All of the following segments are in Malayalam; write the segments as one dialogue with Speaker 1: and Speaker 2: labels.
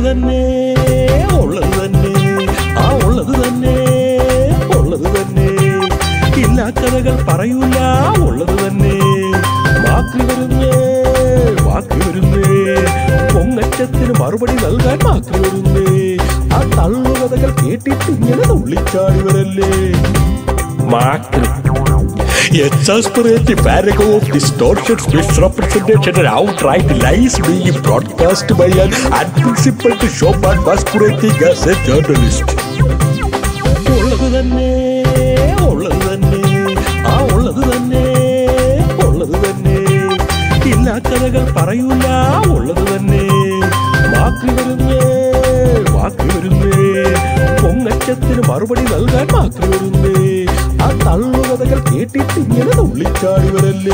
Speaker 1: തന്നെ ഉള്ളത് തന്നെ ആ ഉള്ളത് തന്നെ ഉള്ളത് തന്നെ ഇല്ലാ കഥകൾ പറയൂല ഉള്ളത് തന്നെ മാക്രി വരുന്നേ മാക്രി വരുന്നേ പൊങ്ങച്ചത്തിന് മറുപടി നൽകാൻ മാക്രി വരുന്നേ ആ തള്ളുകഥകൾ കേട്ടിട്ട് ഇങ്ങനെ തുള്ളിച്ചാടി വരല്ലേ മാക്രി Exasperated paragraph of distortions, misrepresentation, and outright lies being broadcast by an unprincipled showman masquerading as a journalist. ഉള്ളത് തന്നെ ഉള്ളത് തന്നെ ആ ഉള്ളത് തന്നെ ഉള്ളത് തന്നെ ഇല്ലാ കഥകൾ പറയൂല ഉള്ളത് തന്നെ മാക്രി വരുന്നേ മാക്രി വരുന്നേ പൊങ്ങച്ചത്തിന് മറുപടി നൽകാൻ മാക്രി വരുന്നേ ആ തള്ളുകഥകൾ കേട്ടിട്ട് ഇങ്ങനെ തുള്ളിച്ചാടി വരല്ലേ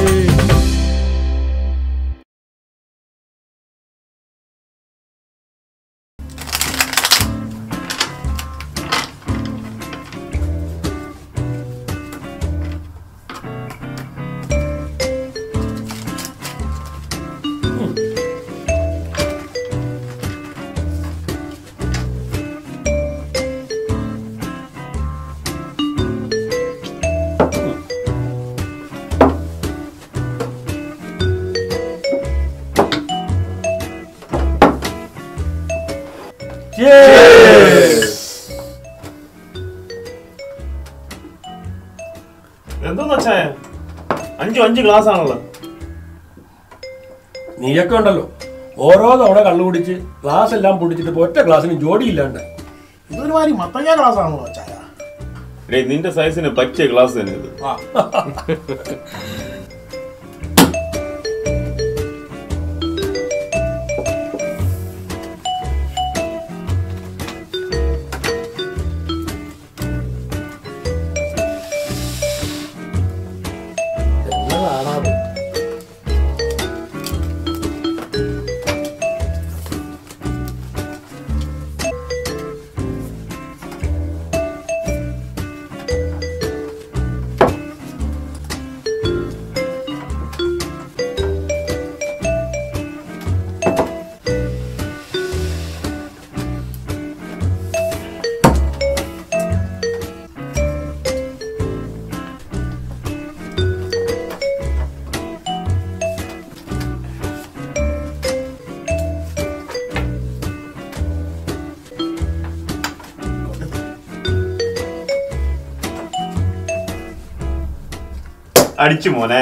Speaker 2: എന്തോന്ന് അച്ഛായ അഞ്ചു അഞ്ച് ഗ്ലാസ് ആണല്ലോ
Speaker 3: നീയൊക്കെ ഉണ്ടല്ലോ ഓരോ തവണ കള്ളു കുടിച്ച് ഗ്ലാസ് എല്ലാം പൊടിച്ചിട്ട് ഇപ്പൊ ഒറ്റ ഗ്ലാസ്സിന് ജോഡിയില്ലാണ്ട്
Speaker 4: ഇതൊരു മാതിരി മത്തങ്ങ ക്ലാസ് ആണല്ലോ ചായ
Speaker 2: ഡേ നിന്റെ സൈസിന് പറ്റിയ ഗ്ലാസ് തന്നെ ഇത്
Speaker 3: എന്നതാണാവോ
Speaker 2: അടിച്ചു മോനെ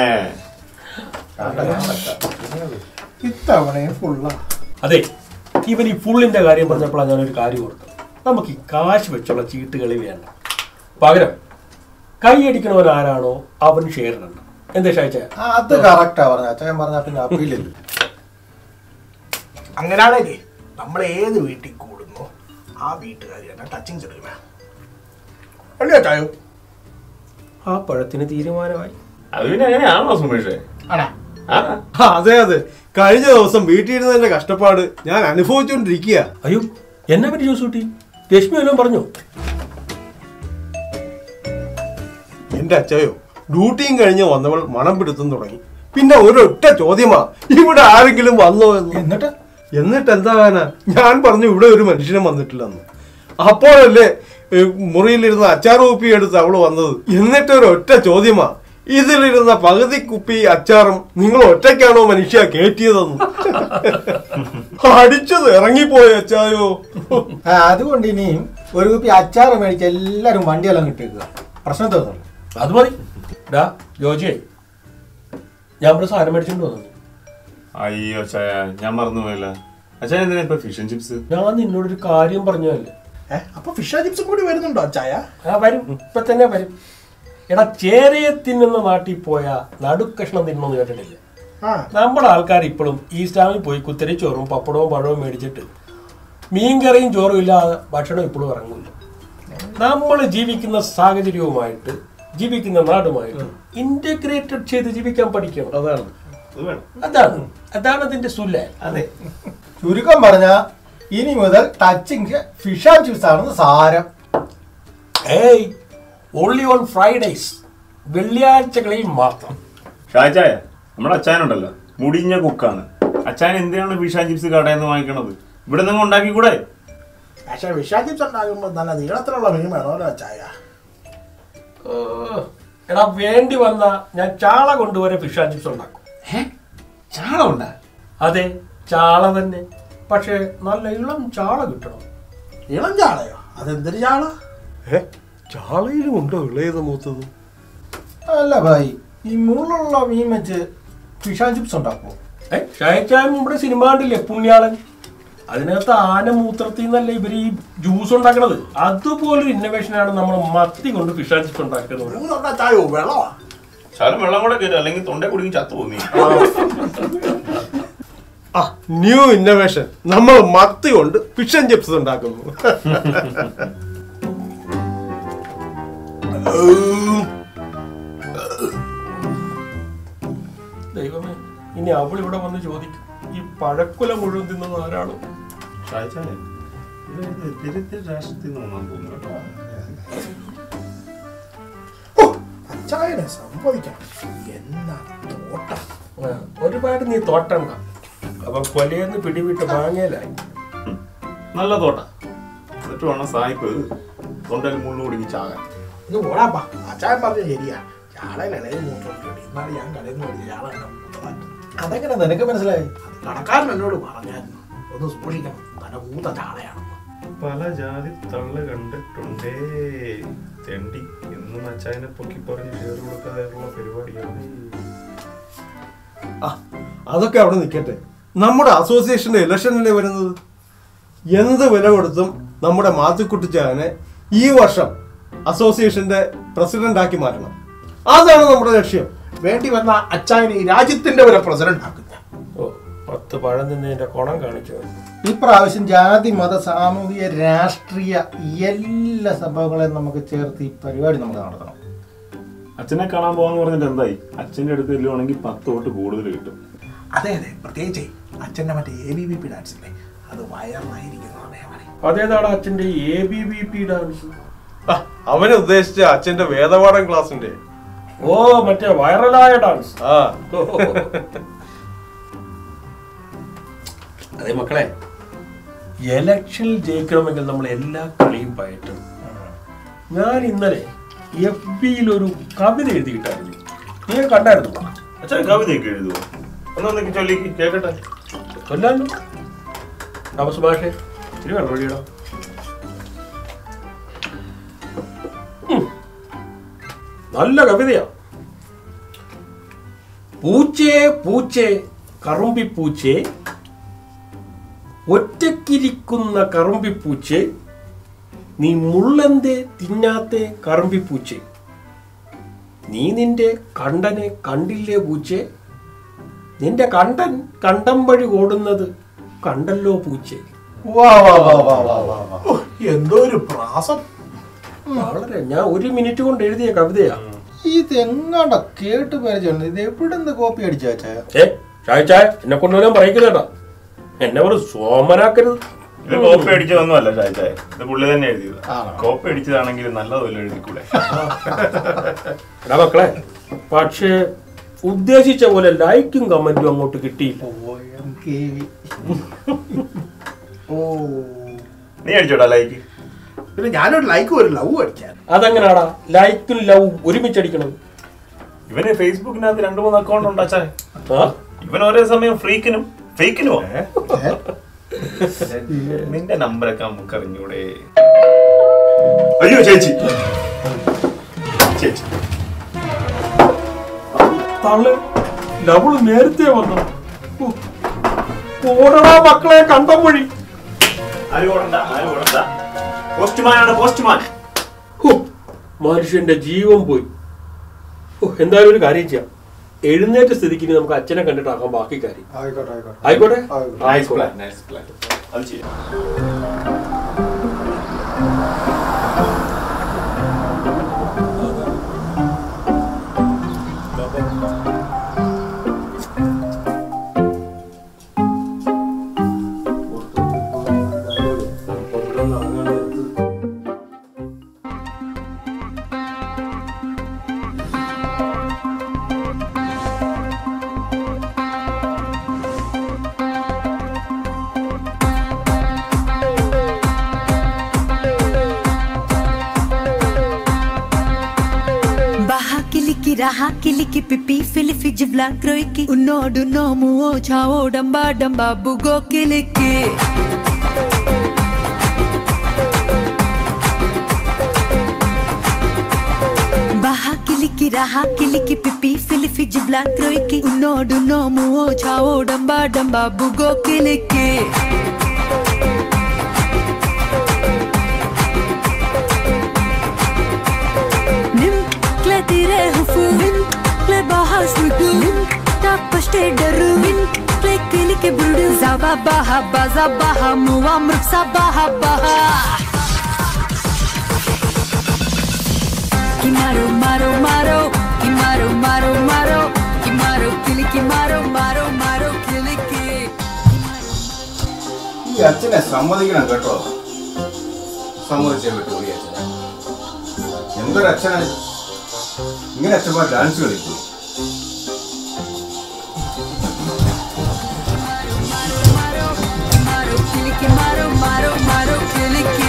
Speaker 4: ഇത്തവണയും ഫുള്ളാ
Speaker 3: അതെ ഇവൻ ഈ ഫുള്ളിന്റെ കാര്യം പറഞ്ഞപ്പോഴാണ് ഞാനൊരു കാര്യം ഓർത്തത് നമുക്ക് ഈ കാശ് വെച്ചുള്ള ചീട്ടുകളി വേണ്ട പകരം കൈയടിക്കണവൻ ആരാണോ അവൻ ഷെയർ ഇടണം എന്താ ഷായിച്ച
Speaker 5: ആ, അത് കറക്റ്റാ പറഞ്ഞ അച്ഛൻ പറഞ്ഞ പിന്നെ അപ്പീലില്ല
Speaker 4: അങ്ങനെയാണെങ്കിൽ നമ്മൾ ഏത് വീട്ടിൽ കൂടുന്നു ആ വീട്ടുകാർ തന്നെ ടച്ചിങ് ചെറിയ അല്ലയോ ചായോ
Speaker 3: ആ പഴത്തിന് തീരുമാനമായി
Speaker 2: അത് പിന്നെ അങ്ങനെയാണോ സുമേഷേ
Speaker 4: ആണാ
Speaker 2: ആ
Speaker 6: അതെ അതെ കഴിഞ്ഞ ദിവസം വീട്ടിൽ ഇരുന്നതിന്റെ കഷ്ടപ്പാട് ഞാൻ അനുഭവിച്ചുകൊണ്ടിരിക്കുക
Speaker 3: അയ്യോ എന്നെ പറ്റി ജോസൂട്ടി രശ്മി വല്ലതും പറഞ്ഞു
Speaker 6: എന്റെ അച്ഛയോ ഡ്യൂട്ടിയും കഴിഞ്ഞ് വന്നവൾ മണം പിടുത്തം തുടങ്ങി പിന്നെ ഒരൊറ്റ ചോദ്യമാ ഇവിടെ ആരെങ്കിലും വന്നോ എന്ന്
Speaker 4: എന്നിട്ട്
Speaker 6: എന്നിട്ട് എന്താകാനാ ഞാൻ പറഞ്ഞു ഇവിടെ ഒരു മനുഷ്യനും വന്നിട്ടില്ലെന്ന് അപ്പോഴല്ലേ ഏ, മുറിയിലിരുന്ന അച്ചാർ കുപ്പി എടുത്ത് അവള് വന്നത് എന്നിട്ട് ഒരു ഒറ്റ ചോദ്യമാ ഇതിലിരുന്ന പകുതി കുപ്പി അച്ചാറും നിങ്ങൾ ഒറ്റയ്ക്കാണോ മനുഷ്യ കയറ്റിയതെന്ന് അടിച്ചത് ഇറങ്ങിപ്പോയി അച്ചായോ
Speaker 5: ആ, അതുകൊണ്ട് ഇനിയും ഒരു കുപ്പി അച്ചാറ് മേടിച്ച് എല്ലാരും വണ്ടിയെല്ലാം കിട്ടിയേക്കുക പ്രശ്നം തോന്നുന്നു
Speaker 3: അത് മതി ഡാ ജോജിയെ ഞാൻ ഇവിടെ സാധനം മേടിച്ചോണ്ട് വന്നു
Speaker 2: അയ്യോ ചായ ഞാൻ മറന്നുപോയല്ല അച്ഛാ എന്തിനാ ഇപ്പൊ ഫിഷ് ആൻഡ് ചിപ്സ്
Speaker 3: ഞാൻ നിന്നോടൊരു കാര്യം പറഞ്ഞതല്ലേ
Speaker 4: ഏ അപ്പൊ ഫിഷ് ചിപ്സും കൂടി വരുന്നുണ്ടോ ചായ
Speaker 3: ആ വരും ഇപ്പൊ തന്നെ വരും എടാ ചേരയെ തിന്നുന്ന നാട്ടിൽ പോയാ നടുക്കഷ്ണം തിന്നണമെന്ന് കേട്ടിട്ടില്ല
Speaker 4: ആ
Speaker 3: നമ്മുടെ ആൾക്കാർ ഇപ്പോഴും ഈസ്റ്റാമിൽ പോയി കുത്തരി ചോറും പപ്പടവും പഴവും മേടിച്ചിട്ട് മീൻകറിയും ചോറും ഇല്ലാതെ ഭക്ഷണം ഇപ്പോഴും ഇറങ്ങില്ല നമ്മൾ ജീവിക്കുന്ന സാഹചര്യവുമായിട്ട് ജീവിക്കുന്ന നാടുമായിട്ട് ഇന്റഗ്രേറ്റഡ് ചെയ്ത് ജീവിക്കാൻ പഠിക്കണം
Speaker 6: അതാണ്
Speaker 2: അത് വേണം
Speaker 3: അതാണ് അതാണ് അതിന്റെ സുല്ല
Speaker 5: അതെ ചുരുക്കം പറഞ്ഞ ഇനി മുതൽ ടച്ചിങ് ഫിഷ് ആൻഡ് ചിപ്സ് ആണെന്ന് സാരം
Speaker 3: ഏയ് ഓൺലി ഓൺ ഫ്രൈഡേസ് വെള്ളിയാഴ്ചകളിൽ മാത്രം
Speaker 2: ഷാജായ നമ്മുടെ അച്ചായനുണ്ടല്ലോ മുടിഞ്ഞ കുക്കാണ് അച്ചായൻ എന്തിനാണ് ഫിഷ് ആൻഡ് ചിപ്സ് കടയിൽ നിന്ന് വാങ്ങിക്കണത് ഇവിടെ നിങ്ങൾ ഉണ്ടാക്കിക്കൂടെ
Speaker 4: പക്ഷെ വിഷാദിപ്സ് ഉണ്ടാകുമ്പോൾ നല്ല നീളത്തിലുള്ള മീൻ വേണമല്ലോ ചായ
Speaker 3: ഓ, എടാ വേണ്ടി വന്ന ഞാൻ ചാള കൊണ്ടുവരെ ഫിഷ് ആൻഡ് ചിപ്സ് ഉണ്ടാക്കും
Speaker 2: ചാള ഉണ്ടാ
Speaker 3: അതെ ചാള തന്നെ പക്ഷേ നല്ല ഇളം ചാള കിട്ടണം
Speaker 4: ഇളം ചാളയോ അതെന്തൊരു ചാള
Speaker 6: ഏ ചാളയിലും ഉണ്ടോ ഇളയത് മൂത്തത്
Speaker 5: അല്ല ഭായി ഈ മുള്ളുള്ള മീൻ വെച്ച് ഫിഷ് ആൻഡ് ചിപ്സ് ഉണ്ടാക്കുമോ
Speaker 3: ഏ ഷായച്ചാൻ നമ്മുടെ സിനിമ കണ്ടില്ലേ പുണ്യാളൻ അതിനകത്ത് ആന മൂത്രത്തിൽ നിന്നല്ല ഇവർ ഈ ജ്യൂസ് ഉണ്ടാക്കണത് അതുപോലൊരു ഇന്നോവേഷനാണ് നമ്മൾ മത്തി കൊണ്ട് ഫിഷ് ആൻഡ് ചിപ്സ് ഉണ്ടാക്കുന്നത്
Speaker 4: മൂന്നുണ്ടാ ചായയോ വെള്ളമാ
Speaker 2: ശാലം വെള്ളം കൂടെ കയറി അല്ലെങ്കിൽ തൊണ്ടേ കുടുങ്ങി ചത്തു പോന്നി
Speaker 6: ആ ന്യൂ ഇന്നോവേഷൻ നമ്മൾ മത്തി കൊണ്ട് ഫിഷ് ആൻഡ് ചിപ്സ് ഉണ്ടാക്കുന്നു
Speaker 3: ദൈവമേ ഇനി അവൾ ഇവിടെ വന്ന് ചോദിക്കും ഈ പഴക്കുല മുഴുവൻ തിന്നത് ആരാണ്
Speaker 2: ഷാജാനെ ഇത് തിരുത്തി രാഷ്ട്രത്തിൽ നിന്നാണ് തോന്നുന്നു കേട്ടോ
Speaker 4: ഓ, അച്ചായനെ സമ്മതിക്കണം എന്നാ തോട്ടം
Speaker 3: ആ, ഒരുപാട് നീ തോട്ടണ്ട അവൻ കൊലയെന്ന് പിടിവിട്ട് വാങ്ങിയലായി
Speaker 2: നല്ല തോട്ട എന്നിട്ട് വേണം സായിപ്പ് തൊണ്ടയിൽ മുള്ളു കുടുങ്ങി ചാകാൻ
Speaker 4: ഇത് ഓടാപ്പാ അച്ചായൻ പറഞ്ഞ ശരിയാ ചാളയിൽ ഇളയത് മൂത്തോണ്ട് ഇന്നാണ് ഞാൻ കടയിൽ നിന്ന് മേടിച്ച ചാള എന്നെ മൂത്തതായിട്ട്.
Speaker 5: അതെങ്ങനെ നിനക്ക് മനസ്സിലായി
Speaker 4: അത് കടക്കാരൻ എന്നോട് പറഞ്ഞായിരുന്നു ഒന്ന് സൂക്ഷിക്കണം നല്ല മൂത്ത ചാളയാണെന്ന്
Speaker 2: പല ജാതി തള്ളു കണ്ടിട്ടുണ്ടേ തെണ്ടി എന്നും അച്ചായനെ പൊക്കി പറഞ്ഞ് ഷെയർ കൊടുക്കാതെയുള്ള പരിപാടിയാണ്
Speaker 6: ആ അതൊക്കെ അവിടെ നിൽക്കട്ടെ നമ്മുടെ അസോസിയേഷന്റെ ഇലക്ഷനല്ലേ വരുന്നത് എന്ത് വില കൊടുത്തും നമ്മുടെ മാത്തുക്കുട്ടിച്ചാനെ ഈ വർഷം അസോസിയേഷന്റെ പ്രസിഡന്റ് ആക്കി മാറ്റണം അതാണ് നമ്മുടെ ലക്ഷ്യം
Speaker 4: വേണ്ടി വന്ന അച്ചായനെ ഈ രാജ്യത്തിന്റെ ഒരു പ്രസിഡന്റ് ആക്കുന്ന
Speaker 3: ഓ പത്ത് പഴം തിന്നതിന്റെ കുണം കാണിച്ചു
Speaker 5: ഈ പ്രാവശ്യം ജാതി മത സാമൂഹിക രാഷ്ട്രീയ എല്ലാ സംഭവങ്ങളെയും നമുക്ക് ചേർത്ത് ഈ പരിപാടി നമുക്ക് നടത്തണം
Speaker 2: അച്ഛനെ കാണാൻ പോകാന്ന് പറഞ്ഞിട്ട് എന്തായി അച്ഛന്റെ അടുത്ത് ചെല്ലുവാണെങ്കിൽ പത്ത് തൊട്ട് കൂടുതൽ കിട്ടും
Speaker 4: അതെ അതെ പ്രത്യേകിച്ച് അച്ഛന്റെ മറ്റേ A B V P dance ഇല്ലേ അത് വയറിലായിരിക്കുന്നതാണ് ഞാൻ പറയും
Speaker 3: അതേതാണ് അച്ഛന്റെ A B B P dance
Speaker 6: ആ, അവന് ഉദ്ദേശിച്ച അച്ഛന്റെ വേദപാഠം ക്ലാസിന്റെ
Speaker 3: ഓ മറ്റേ വൈറലായ ഡാൻസ്
Speaker 6: ആ
Speaker 3: അതെ മക്കളെ എലക്ഷനിൽ ജയിക്കണമെങ്കിൽ നമ്മൾ എല്ലാ കളിയും പയറ്റണം ഞാൻ ഇന്നലെ എഫ് ബിയിൽ ഒരു കവിത എഴുതിയിട്ടായിരുന്നു നീ കണ്ടായിരുന്നു
Speaker 2: അച്ഛൻ കവിതയൊക്കെ എഴുതുവോ ഒന്നൊന്നൊക്കെ ചൊല്ലി കേക്കട്ടെ
Speaker 3: കൊല്ലാലോ താമസ ഭാഷേ ഇത്തിരി വെള്ളമടിയടാ നല്ല കവിതയാ പൂച്ചേ പൂച്ചേ കറുമ്പിപ്പൂച്ചേ ഒറ്റക്കിരിക്കുന്ന കറുമ്പിപ്പൂച്ചേ നീ മുള്ളെന്തേ തിന്നാത്തെ കറുമ്പിപ്പൂച്ചേ നീ നിന്റെ കണ്ടനെ കണ്ടില്ലേ പൂച്ചേ നിന്റെ കണ്ടൻ കണ്ടം വഴി ഓടുന്നത് കണ്ടല്ലോ പൂച്ചേ
Speaker 5: വാ വാ വാ വാ വാ വാ വാ
Speaker 4: ഓ, എന്തോ ഒരു പ്രാസം
Speaker 3: വളരെ ഞാൻ ഒരു മിനിറ്റ് കൊണ്ട് എഴുതിയ കവിതയാ
Speaker 5: ഇതെങ്ങാണ്ട കേട്ട് പരിചയമുണ്ട് ഇത് എവിടെ നിന്ന് കോപ്പി അടിച്ചു വെച്ചാ
Speaker 3: ഏ ചായച്ചായ എന്നെ കൊണ്ടുവരാൻ പറയിക്കുന്നേട്ടാ എന്നെ ഒരു സോമനാക്കരുത്
Speaker 2: ഇത് കോപ്പി അടിച്ചതൊന്നുമല്ല ഷാജായ ഇത് പുള്ളി തന്നെ എഴുതിയത്
Speaker 5: ആണോ?
Speaker 2: കോപ്പി അടിച്ചതാണെങ്കിൽ നല്ലതുപോലെ എഴുതിക്കൂടെ
Speaker 3: എടാ മക്കളെ പക്ഷേ ഉദ്ദേശിച്ച പോലെ ലൈക്കും കമന്റും അങ്ങോട്ട് കിട്ടിയില്ല
Speaker 4: ഓ
Speaker 2: നീ അടിച്ചോടാ ലൈക്ക്
Speaker 4: പിന്നെ ഞാനൊരു ലൈക്ക് ഒരു ലവ് അടിക്കാൻ
Speaker 3: അതെങ്ങനാടാ ലൈക്കും ലവും ഒരുമിച്ചടിക്കണം
Speaker 2: ഇവന് ഫേസ്ബുക്കിനകത്ത് രണ്ടു മൂന്ന് അക്കൗണ്ട് ഉണ്ട് അച്ഛാ
Speaker 3: ആ
Speaker 2: ഇവൻ ഒരേ സമയം ഫ്രീക്കിനും ഫേക്കിനുമോ നിന്റെ നമ്പറൊക്കെ നമുക്ക് അറിഞ്ഞൂടെ അയ്യോ ചേച്ചി ചേച്ചി
Speaker 3: തള്ളു ലവള് നേരത്തെ വന്നു ഉ. ഓടടാ മക്കളെ കണ്ടം വഴി
Speaker 2: ആരും ഓടണ്ട ആരും ഓടണ്ട പോസ്റ്റ്മാനാണ് പോസ്റ്റ്മാൻ
Speaker 3: ഹു, മനുഷ്യന്റെ ജീവൻ പോയി ഹു, എന്തായാലും ഒരു കാര്യം ചെയ്യാം എഴുന്നേറ്റ സ്ഥിതിക്ക് ഇനി നമുക്ക് അച്ഛനെ കണ്ടിട്ടാക്കാം ബാക്കി കാര്യം
Speaker 5: ആയിക്കോട്ടെ ആയിക്കോട്ടെ
Speaker 3: ആയിക്കോട്ടെ
Speaker 5: ആയിക്കോട്ടെ.
Speaker 2: നൈസ് പ്ലാൻ നൈസ് പ്ലാൻ അത് ചെയ്യാം
Speaker 7: raha kiliki pipi filifi jivla kroiki unodu nomu o chao damba damba bugo kiliki baha kiliki raha kiliki pipi filifi jivla kroiki unodu nomu o chao damba damba bugo kiliki Nim kle tire hufu Nim kle bahas nudu Nim tapashte daru Nim kle kili ke budu Zaba baha baza baha Muwa mruksa baha baha Kimaro maro maro Kimaro maro maro Kimaro kili kimaro maro maro kili ki
Speaker 8: ഈ അച്ഛനെ സമ്മതിക്കണം കേട്ടോ സമ്മതിച്ചേ പറ്റൂ ഈ അച്ഛനെ എന്തൊരു അച്ഛനാ ഇത്? ഇങ്ങനെ അച്ഛന്മാർ ഡാൻസ് കളിക്കൂ
Speaker 7: Maro kili kimaro maro maro kili ki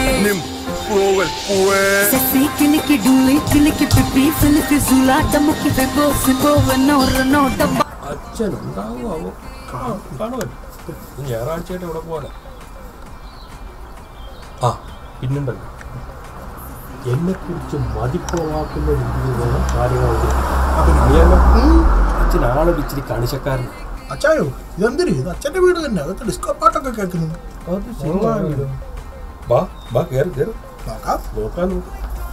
Speaker 7: Sexy kiliki dooley kiliki pipi filiki zula damuki bebo fibo veno reno damba
Speaker 3: അച്ഛൻ ഉണ്ടാവുമോ കാണുമല്ലോ ഞായറാഴ്ചയായിട്ട് ഇവിടെ പോലെ ആ പിന്നുണ്ടല്ലോ എന്നെക്കുറിച്ച് മതിപ്പുളവാക്കുന്ന രീതിയിലുള്ള കാര്യങ്ങളുണ്ട് അറിയാലോ അച്ഛൻ ആളെ ഇച്ചിരി കണിശക്കാരൻ
Speaker 4: അച്ചായോ ഇതെന്തിരി ഇത് അച്ഛന്റെ വീട് തന്നെ അതൊക്കെ ഡിസ്കോ പാട്ടൊക്കെ കേൾക്കുന്നു
Speaker 3: അത് ശരിയാണല്ലോ. വാ വാ കയറി കയറി
Speaker 4: നോക്കാം
Speaker 3: നോക്കാൻ നോക്ക്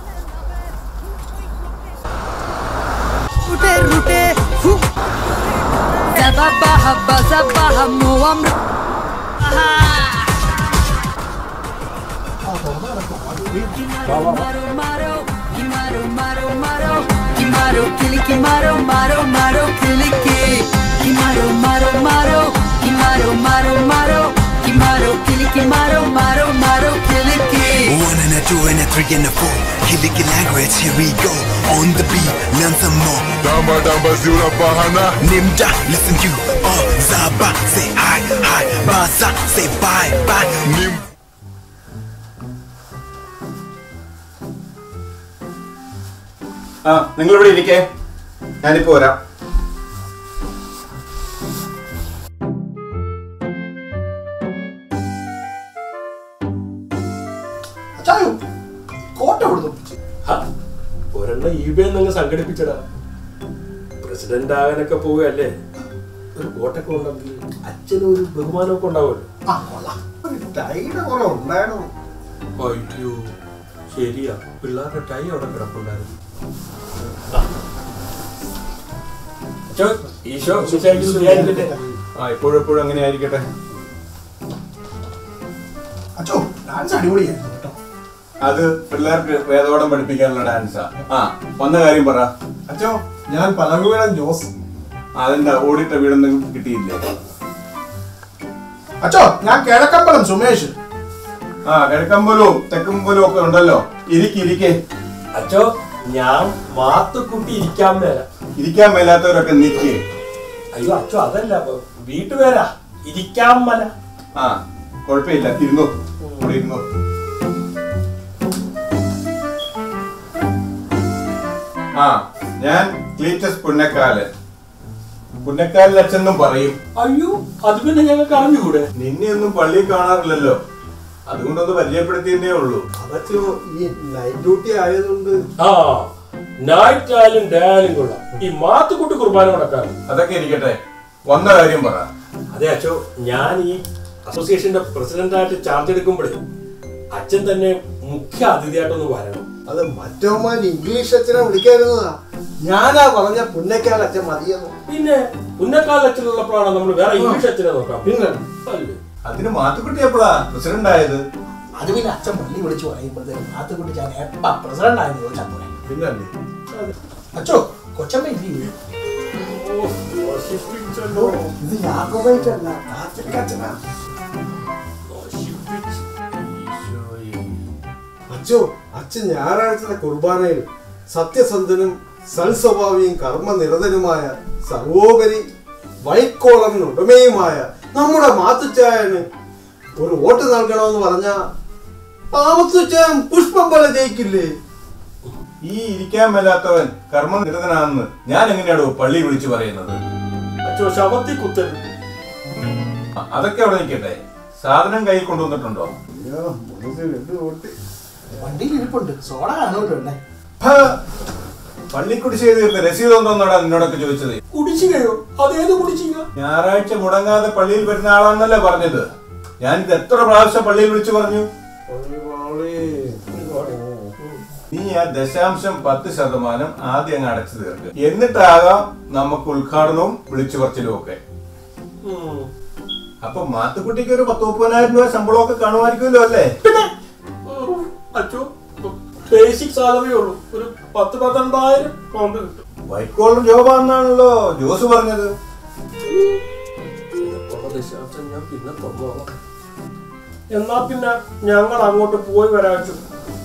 Speaker 7: rute rute hu Zaba baha baza baha muam Maro maro Kimaro maro maro Kimaro kili kimaro maro maro kili ki Kimaro maro maro Kimaro maro maro Kimaro kili kimaro maro maro kili ki
Speaker 9: One and a two and a three and a four. Kiliki language, here we go. On the beat, learn some more.
Speaker 10: Damba damba zura bahana
Speaker 9: Nimja, listen you. Oh, Zaba, say hi, hi. Baza, say bye, bye.
Speaker 10: nim
Speaker 8: ആ നിങ്ങൾ ഇവിടെ ഇരിക്കേ ഞാനിപ്പോ വരാം
Speaker 4: അച്ചായോ കോട്ട കൊടുത്തു
Speaker 3: ഹ, ഒരെണ്ണം ഈ ബി നിങ്ങൾ സംഘടിപ്പിച്ചടാ പ്രസിഡന്റ് ആകാനൊക്കെ പോവുകയല്ലേ ഒരു കോട്ടൊക്കെ ഉണ്ടെങ്കിൽ അച്ഛനും ഒരു ബഹുമാനമൊക്കെ ഉണ്ടാവുമല്ലോ
Speaker 4: ആ കൊള്ളാം ഒരു ടൈയുടെ കുറെ ഉണ്ടായിരുന്നു
Speaker 3: അയ്യോ ശരിയാ പിള്ളേരുടെ ടൈ അവിടെ കിടപ്പുണ്ടായിരുന്നു അച്ഛോ, ഈശോ മിശിഹായ്ക്ക് സ്തുതിയായിരിക്കട്ടെ.
Speaker 8: ആ ഇപ്പോഴും എപ്പോഴും അങ്ങനെ ആയിരിക്കട്ടെ
Speaker 4: അച്ചോ ഡാൻസ് അടിപൊളിയായിരുന്നു കേട്ടോ
Speaker 8: അത് പിള്ളേർക്ക് വേദോടം പഠിപ്പിക്കാനുള്ള ഡാൻസാ ആ വന്ന കാര്യം പറ
Speaker 4: അച്ചോ ഞാൻ പലകുവേളം ജോസ്
Speaker 8: അതെന്താ ഓടിട്ട വീടൊന്നും കിട്ടിയില്ലേ
Speaker 4: അച്ചോ ഞാൻ കിഴക്കമ്പലം സുമേഷ്
Speaker 8: ആ കിഴക്കമ്പലവും തെക്കമ്പലവും ഒക്കെ ഉണ്ടല്ലോ ഇരിക്കെ ഇരിക്കെ
Speaker 3: അച്ഛോ ഞാൻ മാത്തുക്കുട്ടി ഇരിക്കാൻ മേല
Speaker 8: ഇരിക്കാൻ മേലാത്തവരൊക്കെ നിൽക്കേ
Speaker 3: അയ്യോ അച്ഛോ അതല്ല വീട്ടുപേരാ ഇരിക്കാൻ മല
Speaker 8: ആ കുഴപ്പമില്ല ഇരുന്നു ഇവിടെ ഇരുന്നു ആ ഞാൻ ക്ലീറ്റസ് പുന്നക്കാലൻ പുന്നക്കാലിൽ അച്ഛനും പറയും
Speaker 3: അയ്യോ അത് പിന്നെ ഞങ്ങൾക്ക് അറിഞ്ഞുകൂടെ
Speaker 8: നിന്നെ ഒന്നും പള്ളിയിൽ കാണാറില്ലല്ലോ അതുകൊണ്ടൊന്ന് പരിചയപ്പെടുത്തിയേ ഉള്ളൂ
Speaker 6: അതൊക്കെ ഈ നൈറ്റ് ഡ്യൂട്ടി ആയതുകൊണ്ട്
Speaker 3: ആ നൈറ്റ് ആയാലും ഡേ ആയാലും കൊള്ളാം ഈ മാത്തുക്കുട്ടി കുർബാന മുടക്കാറ്
Speaker 8: അതൊക്കെ ഇരിക്കട്ടെ വന്ന കാര്യം പറ
Speaker 3: അതെ അച്ഛോ ഞാൻ ഈ അസോസിയേഷന്റെ പ്രസിഡന്റായിട്ട് ചാർജ് എടുക്കുമ്പോഴേ അച്ഛൻ തന്നെ മുഖ്യ അതിഥിയായിട്ടൊന്ന് വരണം
Speaker 6: അത് മറ്റവന്മാർ ഇംഗ്ലീഷ് അച്ഛനെ വിളിക്കായിരുന്നതാ ഞാനാ പറഞ്ഞ പുന്നക്കാൽ അച്ഛൻ മതിയെന്ന്
Speaker 3: പിന്നെ ഉന്നക്കാല അച്ഛനുള്ളപ്പോഴാണ് നമ്മൾ വേറെ ഇംഗ്ലീഷ് അച്ഛനെ നോക്കാം
Speaker 6: പിന്നെ
Speaker 3: അല്ലേ?
Speaker 8: അതിന് മാത്തുക്കുട്ടി എപ്പോഴാ പ്രസിഡന്റ് ആയത്
Speaker 4: അത് പിന്നെ അച്ഛൻ പള്ളി വിളിച്ചു പറയുമ്പോഴത്തേക്കും മാത്തുക്കുട്ടി ഞാൻ എപ്പാ പ്രസിഡന്റ് ആയെന്ന് ചോദിച്ചാൽ പോരെ
Speaker 6: പിന്നല്ലേ
Speaker 4: അച്ചോ കൊച്ചമ്മ ഇല്ലേ
Speaker 3: ഓ, നശിപ്പിച്ചല്ലോ.
Speaker 6: ഇത് യാക്കോബൈറ്റല്ല കാത്തലിക് അച്ഛനാ
Speaker 3: നശിപ്പിച്ച്. ഈശോയെ.
Speaker 6: അച്ഛോ അച്ഛൻ ഞായറാഴ്ചത്തെ കുർബാനയിൽ സത്യസന്ധനും സൽസ്വഭാവിയും കർമ്മനിരതനുമായ സർവോപരി വൈറ്റ് കോളറിന് ഉടമയുമായ നമ്മുടെ മാത്തുച്ചായന് ഒരു വോട്ട് നൽകണമെന്ന് പറഞ്ഞ മാത്തുച്ചായൻ പുഷ്പം പോലെ ജയിക്കില്ലേ
Speaker 8: ഈ ഇരിക്കാൻ മേലാത്തവൻ കർമ്മനിരതനാണെന്ന് ഞാൻ എങ്ങനെയാണോ പള്ളി വിളിച്ചു പറയുന്നത്
Speaker 3: അച്ഛോ ശവത്തി കുത്തരുത്
Speaker 8: അ- അതൊക്കെ അവിടെ നിൽക്കട്ടെ സാധനം കൈ കൊണ്ടുവന്നിട്ടുണ്ടോ
Speaker 4: വണ്ടിയിൽ ഇരിപ്പുണ്ട് സോഡ കാണുമല്ലോ അല്ലേ
Speaker 8: ഹാ, പള്ളിക്കുടി ചെയ്ത് തീർത്ത രസീത് ഉണ്ടോന്നാടാ നിന്നോടൊക്കെ ചോദിച്ചത്
Speaker 3: കുടിശ്ശികയോ അതേത് കുടിശ്ശിക
Speaker 8: ഞായറാഴ്ച മുടങ്ങാതെ പള്ളിയിൽ വരുന്ന ആളാണെന്നല്ലേ പറഞ്ഞത് ഞാൻ ഇത് എത്ര പ്രാവശ്യം പള്ളിയിൽ വിളിച്ചു പറഞ്ഞു നീ ആ ദശാംശം പത്ത് ശതമാനം ആദ്യം അങ്ങ് അടച്ചു തീർക്ക് എന്നിട്ടാകാം നമുക്ക് ഉദ്ഘാടനവും വിളിച്ചു പറച്ചിലും ഒക്കെ അപ്പൊ മാത്തുക്കുട്ടിക്ക് ഒരു പത്ത് മുപ്പതിനായിരം രൂപ ശമ്പളമൊക്കെ കാണുമായിരിക്കുമല്ലോ അല്ലേ
Speaker 3: അച്ഛോ ബേസിക് സാലറി ഉള്ളൂ ഒരു പത്ത് പന്ത്രണ്ടായിരം പൗണ്ട് കിട്ടും
Speaker 8: വൈറ്റ് കോളർ ജോബാണെന്നാണല്ലോ ജോസ് പറഞ്ഞത്
Speaker 3: ഉള്ള ദശാംശം ഞാൻ പിന്നെ തന്നോളാം എന്നാ പിന്നെ ഞങ്ങൾ അങ്ങോട്ട് പോയി വരാച്ചു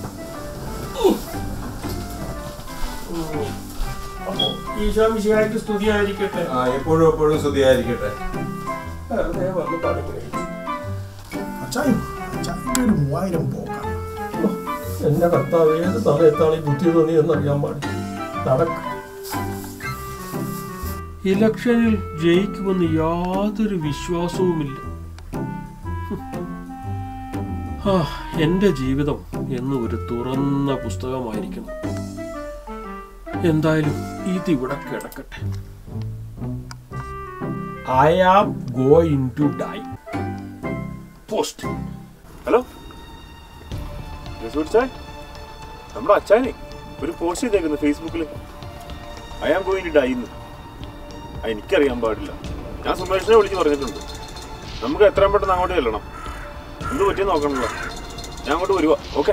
Speaker 3: അപ്പോ ഈശോമിശിഹായ്ക്ക് സ്തുതിയായിരിക്കട്ടെ
Speaker 8: ആ എപ്പോഴും എപ്പോഴും സ്തുതിയായിരിക്കട്ടെ
Speaker 3: വെറുതെ വന്ന് പണിക്ക്
Speaker 4: അച്ചായും അച്ചായന്റെ ഒരു മൂവായിരം പോക്കാം
Speaker 3: എന്റെ കർത്താവ് ഏത് സമയത്താണ് ഈ ബുദ്ധി തോന്നിയെന്ന് അറിയാൻ പാടില്ല നടക്ക ഇലക്ഷനിൽ ജയിക്കുമെന്ന് യാതൊരു വിശ്വാസവുമില്ല ആ, എന്റെ ജീവിതം എന്ന് ഒരു തുറന്ന പുസ്തകമായിരിക്കണം എന്തായാലും ഇതിവിടെ കിടക്കട്ടെ I am going to die post
Speaker 2: hello resort ചായ് നമ്മുടെ അച്ചാനെ ഒരു പോസ്റ്റ് ചെയ്തേക്കുന്നു ഫേസ്ബുക്കിൽ ഐ ആം ഗോയിങ് ഡൈ എന്ന് എനിക്കറിയാൻ പാടില്ല ഞാൻ സുമേഷിനെ വിളിച്ച് പറഞ്ഞിട്ടുണ്ട് നമുക്ക് എത്രയും പെട്ടെന്ന് അങ്ങോട്ട് ചെല്ലണം എന്ത് പറ്റിയെന്ന് നോക്കണല്ലോ ഞാൻ അങ്ങോട്ട് വരുവാ ഓക്കെ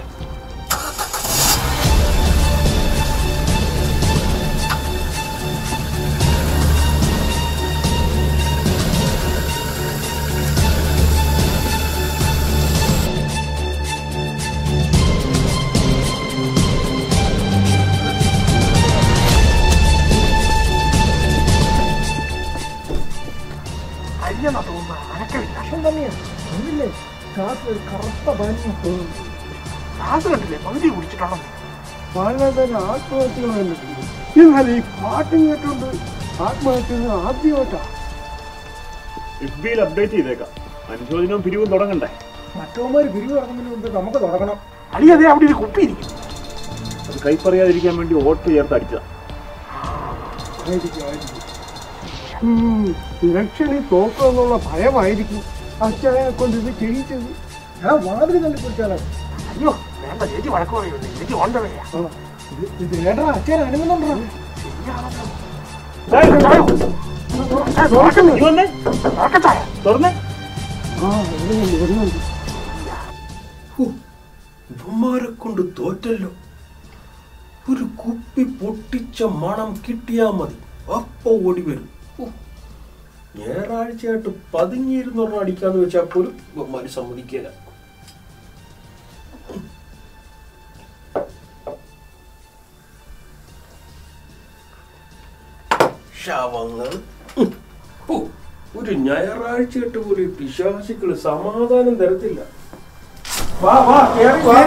Speaker 4: അല്ലെന്നാ തോന്നുന്നത് അനക്കല്ല കഷം തന്നെയാണ് ഒന്നില്ലേ ഗ്ലാസ് ഒരു കറുത്ത ബാനിയ ഗ്ലാസ് കണ്ടില്ലേ പകുതി കുടിച്ചിട്ടുണ്ടോ
Speaker 6: പലതരം ആത്മഹത്യകൾ കണ്ടിട്ടുണ്ട് എന്നാൽ ഈ പാട്ടും കേട്ടുണ്ട് ആത്മഹത്യ ആദ്യമായിട്ടാ
Speaker 2: എഫ് ബിയിൽ അപ്ഡേറ്റ് ചെയ്തേക്കാം അനുശോചനവും പിരിവും തുടങ്ങണ്ടേ
Speaker 4: മറ്റവന്മാര് പിരിവ് ഇറങ്ങുന്നതിന് മുമ്പ് നമുക്ക് തുടങ്ങണം അടിയതേ അവിടെ ഒരു കുപ്പി ഇരിക്കും
Speaker 2: അത് കൈപ്പറിയാതിരിക്കാൻ വേണ്ടി വോട്ട് ചേർത്ത് അടിച്ചതാ
Speaker 6: ഇലക്ഷനിൽ തോക്കുമെന്നുള്ള ഭയമായിരിക്കും അച്ഛനെ കൊണ്ട് ഇത് ചെയ്യിച്ചത്
Speaker 4: ഞാൻ വാതിൽ തള്ളി കുടിച്ചാലോ അയ്യോ വേണ്ട ചേച്ചി വഴക്ക് പറയുള്ളൂ ചേച്ചി ഓണ്ട
Speaker 6: ഇത് ഏട്ടാ അച്ഛൻ അനുമനുണ്ടോ
Speaker 2: തുറന്നേ
Speaker 6: ആ വരുന്നുണ്ട് വരുന്നുണ്ട്
Speaker 3: ഇവന്മാരെ കൊണ്ട് തോറ്റല്ലോ ഒരു കുപ്പി പൊട്ടിച്ച മണം കിട്ടിയാ മതി അപ്പൊ ഓടി വരും ഓ, ഞായറാഴ്ചയായിട്ട് പതുങ്ങിയിരുന്നൊരെണ്ണം അടിക്കാന്ന് വെച്ചാൽ പോലും ഇവന്മാര് സമ്മതിക്കില്ല ശവങ്ങൾ ഉം. ഓ, ഒരു ഞായറാഴ്ചയായിട്ട് പോലും ഈ പിശാചുക്കള് സമാധാനം തരത്തില്ല വാ വാ കേറി വാ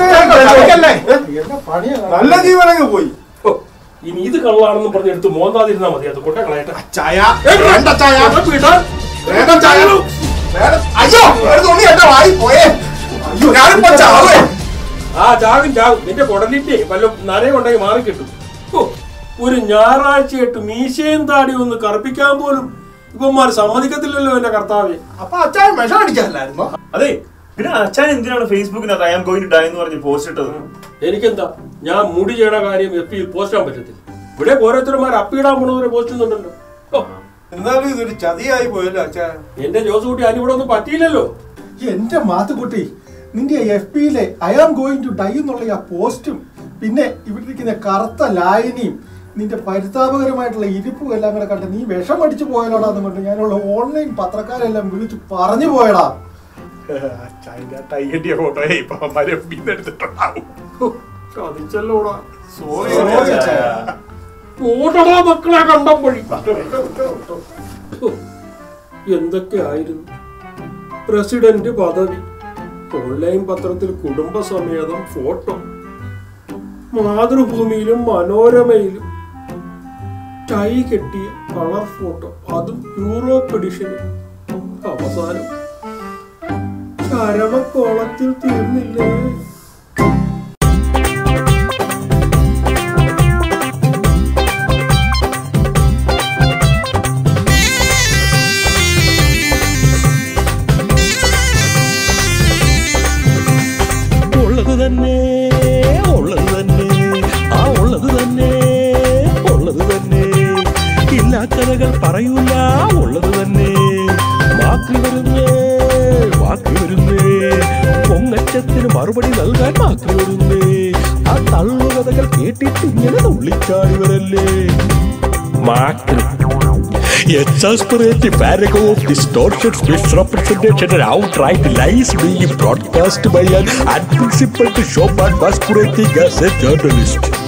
Speaker 6: നല്ല ജീവനങ്ങ് പോയി
Speaker 3: ഓ, ഇനി ഇത് കള്ളാണെന്ന് പറഞ്ഞ് എടുത്ത് മോന്താതിരുന്നാ മതി അത് കൊണ്ട കളയട്ടെ
Speaker 4: ചായ വേണ്ട ചായ
Speaker 3: വിടാൻ.
Speaker 4: വേണ്ട ചായ വേണ്ട- അയ്യോ ഒരു തുണി എന്റെ വായി പോയേ അയ്യോ ഞാനിപ്പോ ചാവേ
Speaker 3: ആ ചാകും ചാകും നിന്റെ കുടലിന്റെ വല്ല നനയുണ്ടെങ്കിൽ മാറി കിട്ടും ഓ, ഒരു ഞായറാഴ്ചയായിട്ട് മീശയും താടി ഒന്ന് കറുപ്പിക്കാൻ പോലും ഇവന്മാർ സമ്മതിക്കത്തില്ലല്ലോ എന്റെ കർത്താവെ
Speaker 4: അപ്പൊ അച്ഛൻ വിഷം അടിച്ചല്ലായിരുന്നോ
Speaker 2: അതെ പിന്നെ അച്ഛൻ എന്തിനാണ് ഫേസ്ബുക്കിനകത്ത് ഐ ആം ഗോയിങ് ഡൈ എന്ന് പറഞ്ഞ് പോസ്റ്റ് ഇട്ടത്
Speaker 3: എനിക്കെന്താ ഞാൻ മുടി ചെയ്യണ കാര്യം എഫ് പിയിൽ പോസ്റ്റ് ചെയ്യാൻ പറ്റത്തില്ല ഇവിടെ ഓരോരുത്തരുമാർ അപ്പിയിടാൻ പോണവരെ പോസ്റ്റ് ചെയ്യുന്നുണ്ടല്ലോ ഓ,
Speaker 6: എന്നാലും ഇതൊരു ചതിയായി പോയല്ലോ അച്ഛാ
Speaker 3: എന്റെ ജോസ് കുട്ടി അതിനിവിടെ ഒന്നും പറ്റിയില്ലല്ലോ
Speaker 5: എന്റെ മാത്തുക്കുട്ടി നിന്റെ എഫ് പിയിലെ I am going to die എന്നുള്ള ആ പോസ്റ്റും പിന്നെ ഇവിടെ ഇരിക്കുന്ന കറുത്ത ലായനിയും നിന്റെ പരിതാപകരമായിട്ടുള്ള ഇരിപ്പും എല്ലാം കൂടെ കണ്ട് നീ വിഷം അടിച്ചു പോയാലോടാ എന്ന് കൊണ്ട് ഞാനുള്ള ഓൺലൈൻ പത്രക്കാരെല്ലാം വിളിച്ച് പറഞ്ഞു പോയടാ
Speaker 2: അച്ഛൻ്റെ ടൈ കെട്ടിയ ഫോട്ടോ ഇപ്പൊ അമ്മമാരെ എടുത്തിട്ടുണ്ടാവും
Speaker 3: ചതിച്ചല്ലോടാ
Speaker 2: സോറി
Speaker 3: ഓടടാ മക്കളെ കണ്ടപ്പോഴി എന്തൊക്കെ ആയിരുന്നു പ്രസിഡന്റ് പദവി ഓൺലൈൻ പത്രത്തിൽ കുടുംബസമേതം ഫോട്ടോ മാതൃഭൂമിയിലും മനോരമയിലും ടൈ കെട്ടിയ കളർ ഫോട്ടോ അതും യൂറോപ്പ് എഡിഷനിൽ അവസാനം ചരമക്കോളത്തിൽ തീർന്നില്ലേ
Speaker 1: ഉള്ളത് തന്നെ ഉള്ളത് തന്നെ ആ ഉള്ളത് തന്നെ ഉള്ളത് തന്നെ ഇല്ലാ കഥകൾ പറയൂല ഉള്ളത് തന്നെ വാക്കി വരുന്നേ വാക്കി വരുന്നേ പൊങ്ങച്ചത്തിന് മറുപടി നൽകാൻ വാക്കി വരുന്നേ ആ തള്ളുകഥകൾ കേട്ടിട്ട് ഇങ്ങനെ തുള്ളിച്ചാടിവരല്ലേ മാക്രി Exasperating paragraph of distortions, misrepresentation, and outright lies being broadcast by an unprincipled showman masquerading as a journalist.